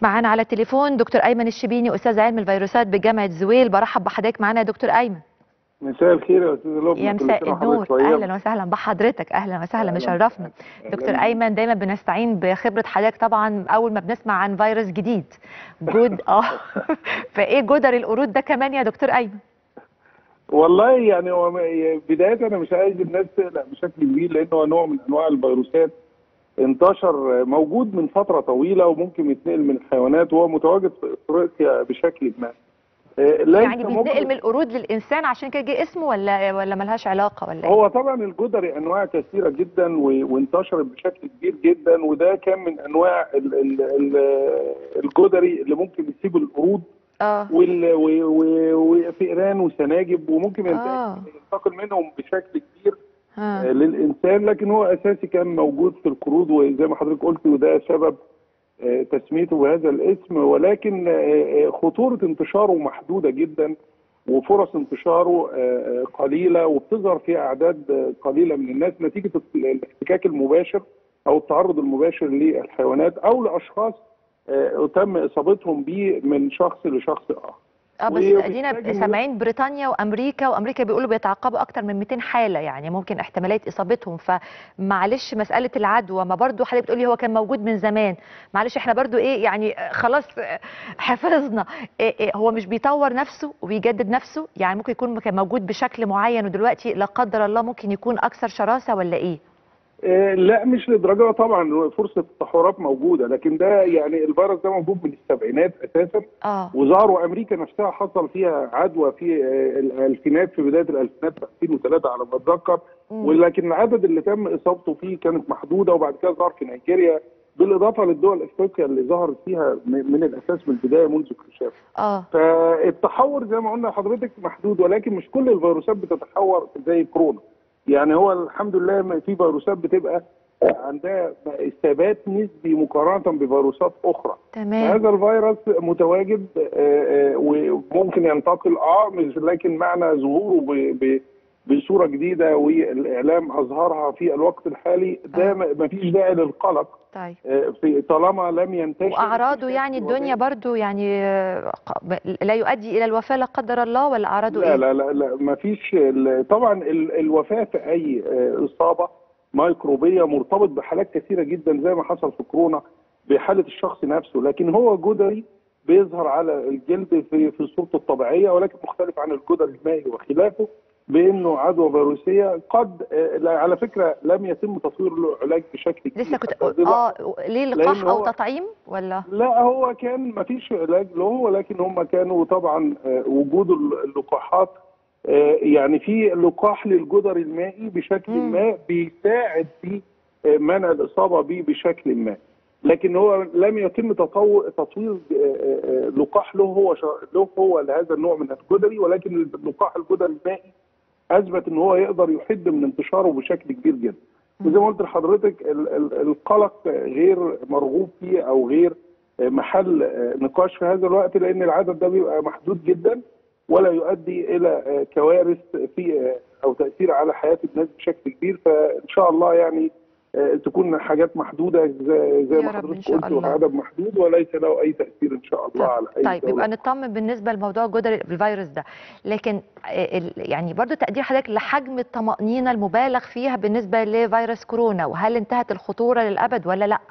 معانا على التليفون دكتور ايمن الشبيني استاذ علم الفيروسات بجامعه زويل برحب بحضرتك معانا يا دكتور ايمن مساء الخير يا استاذ لبنى يا كل مساء سنة النور وحضرتك طيب. اهلا وسهلا بحضرتك اهلا وسهلا أهلاً مشرفنا وسهلاً. دكتور أهلاً. ايمن دايما بنستعين بخبره حضرتك طبعا اول ما بنسمع عن فيروس جديد جود اه فايه جدر القرود ده كمان يا دكتور ايمن والله يعني هو م- بدايه انا مش عايز الناس تقلق بشكل كبير لانه هو نوع من انواع الفيروسات انتشر موجود من فتره طويله وممكن يتنقل من الحيوانات وهو متواجد في افريقيا بشكل ما آه، ليس يعني بيتنقل ممكن- من القرود للانسان عشان كده جه اسمه ولا ولا ملهاش علاقه ولا ايه هو طبعا الجدري انواع كثيره جدا و- وانتشرت بشكل كبير جدا وده كان من انواع ال- ال- ال- الجدري اللي ممكن يسيبوا القرود اه وال- و- و- وفئران وسناجب وممكن ينتقل- آه. ينتقل منهم بشكل كبير آه، ها للانسان لكن هو اساسي كان موجود في القرود وزي ما حضرتك قلت وده سبب آه، تسميته بهذا الاسم ولكن آه، آه، خطوره انتشاره محدوده جدا وفرص انتشاره آه، آه، قليله وبتظهر في اعداد آه، قليله من الناس نتيجه الاحتكاك المباشر او التعرض المباشر للحيوانات او لاشخاص آه، تم اصابتهم به من شخص لشخص اخر. اه بس وبيحتاج ادينا إن- سامعين بريطانيا وامريكا وامريكا بيقولوا بيتعاقبوا اكتر من 200 حاله يعني ممكن احتماليه اصابتهم فمعلش مساله العدوى ما برضو حضرتك بتقولي هو كان موجود من زمان معلش احنا برضو ايه يعني خلاص آه، حفظنا إيه إيه هو مش بيطور نفسه وبيجدد نفسه يعني ممكن يكون كان موجود بشكل معين ودلوقتي لا قدر الله ممكن يكون اكثر شراسه ولا ايه آه، لا مش للدرجه طبعا فرصه التحورات موجوده لكن ده يعني الفيروس ده موجود من السبعينات اساسا اه وظهر وامريكا نفسها حصل فيها عدوى في آه، الالفينات في بدايه الالفينات في 2003 على ما اتذكر مم. ولكن العدد اللي تم اصابته فيه كانت محدوده وبعد كده ظهر في نيجيريا بالاضافه للدول افريقيا اللي ظهرت فيها من من الاساس من البدايه منذ اكتشاف اه فالتحور زي ما قلنا لحضرتك محدود ولكن مش كل الفيروسات بتتحور زي كورونا يعني هو الحمد لله ما في فيروسات بتبقى عندها ثبات نسبي مقارنه بفيروسات اخرى تمام هذا الفيروس متواجد آه، آه، وممكن ينتقل اه مش لكن معنى ظهوره ب- ب- بصوره جديده والاعلام اظهرها في الوقت الحالي ده آه. ما فيش داعي للقلق طيب آه، في طالما لم ينتشر واعراضه يعني بشكل الدنيا برضو يعني آه، ق- لا يؤدي الى الوفاه لا قدر الله ولا اعراضه لا ايه لا لا لا ما فيش ال- طبعا ال- الوفاه في اي آه، اصابه ميكروبيه مرتبط بحالات كثيره جدا زي ما حصل في كورونا بحاله الشخص نفسه لكن هو جدري بيظهر على الجلد في في صورته الطبيعيه ولكن مختلف عن الجدر المائي وخلافه بانه عدوى فيروسيه قد آه، لا، على فكره لم يتم تطوير له علاج بشكل كبير لسه كنت حتى دلوقتي. اه ليه لقاح لأن او هو- تطعيم ولا لا هو كان ما فيش علاج له ولكن هم كانوا طبعا آه، وجود اللقاحات آه، يعني في لقاح للجدر المائي بشكل مم. ما بيساعد في آه، منع الاصابه به بشكل ما لكن هو لم يتم تطور تطوير آه، آه، آه، لقاح له هو شا- له هو لهذا النوع من الجدري ولكن اللقاح الجدري المائي اثبت ان هو يقدر يحد من انتشاره بشكل كبير جدا وزي ما قلت لحضرتك ال- ال- القلق غير مرغوب فيه او غير محل نقاش في هذا الوقت لان العدد ده بيبقى محدود جدا ولا يؤدي الى كوارث في او تاثير على حياه الناس بشكل كبير فان شاء الله يعني تكون حاجات محدوده زي, زي يا ما رب إن حضرتك شاء قلت الله. عدد محدود وليس له اي تاثير ان شاء الله على اي طيب دولة. يبقى نطمن بالنسبه لموضوع جدر الفيروس ده لكن آه، ال- يعني برضو تقدير حضرتك لحجم الطمانينه المبالغ فيها بالنسبه لفيروس كورونا وهل انتهت الخطوره للابد ولا لا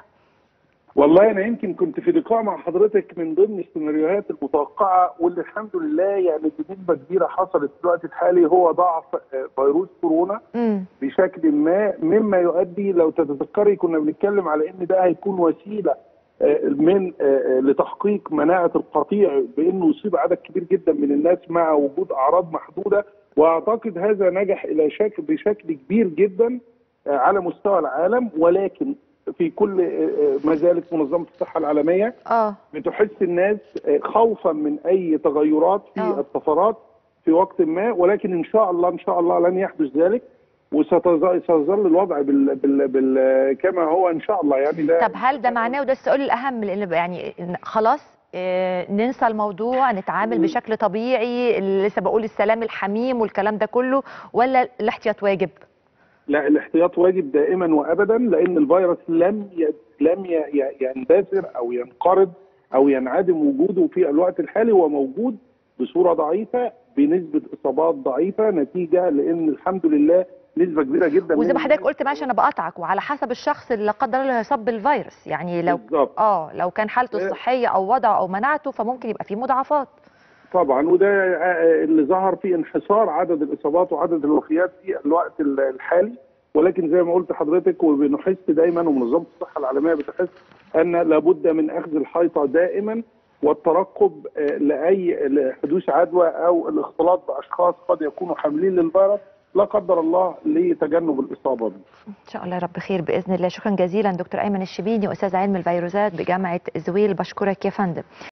والله انا يمكن كنت في لقاء مع حضرتك من ضمن السيناريوهات المتوقعه واللي الحمد لله يعني بنسبه كبيره حصلت في الوقت الحالي هو ضعف آه، فيروس كورونا امم بشكل ما مما يؤدي لو تتذكري كنا بنتكلم على ان ده هيكون وسيله آه، من آه، آه، لتحقيق مناعه القطيع بانه يصيب عدد كبير جدا من الناس مع وجود اعراض محدوده واعتقد هذا نجح الى شكل بشكل كبير جدا آه، على مستوى العالم ولكن في كل آه، آه، ما زالت منظمه الصحه العالميه اه بتحس الناس آه، خوفا من اي تغيرات في آه. الطفرات في وقت ما ولكن ان شاء الله ان شاء الله لن يحدث ذلك وسيظل الوضع بال بال بال كما هو ان شاء الله يعني ده طب هل ده معناه وده السؤال الاهم لان يعني إن خلاص آه، ننسى الموضوع نتعامل مم. بشكل طبيعي اللي لسه بقول السلام الحميم والكلام ده كله ولا الاحتياط واجب لا الاحتياط واجب دائما وابدا لان الفيروس لم ي... لم ي... ي- يندثر او ينقرض او ينعدم وجوده في الوقت الحالي هو موجود بصوره ضعيفه بنسبه اصابات ضعيفه نتيجه لان الحمد لله نسبه كبيره جدا وزي من ما حضرتك قلت معلش انا بقطعك وعلى حسب الشخص اللي لا قدر الله هيصاب بالفيروس يعني لو بالظبط اه لو كان حالته إيه. الصحيه او وضعه او مناعته فممكن يبقى فيه مضاعفات طبعا وده آه، اللي ظهر في انحسار عدد الاصابات وعدد الوفيات في الوقت ال- الحالي ولكن زي ما قلت لحضرتك وبنحس دايما ومنظمه الصحه العالميه بتحس ان لابد من اخذ الحيطه دائما والترقب آه، لاي لحدوث عدوى او الاختلاط باشخاص قد يكونوا حاملين للفيروس لا قدر الله لتجنب الاصابه به. ان شاء الله يا رب خير باذن الله شكرا جزيلا دكتور ايمن الشبيني استاذ علم الفيروسات بجامعه زويل بشكرك يا فندم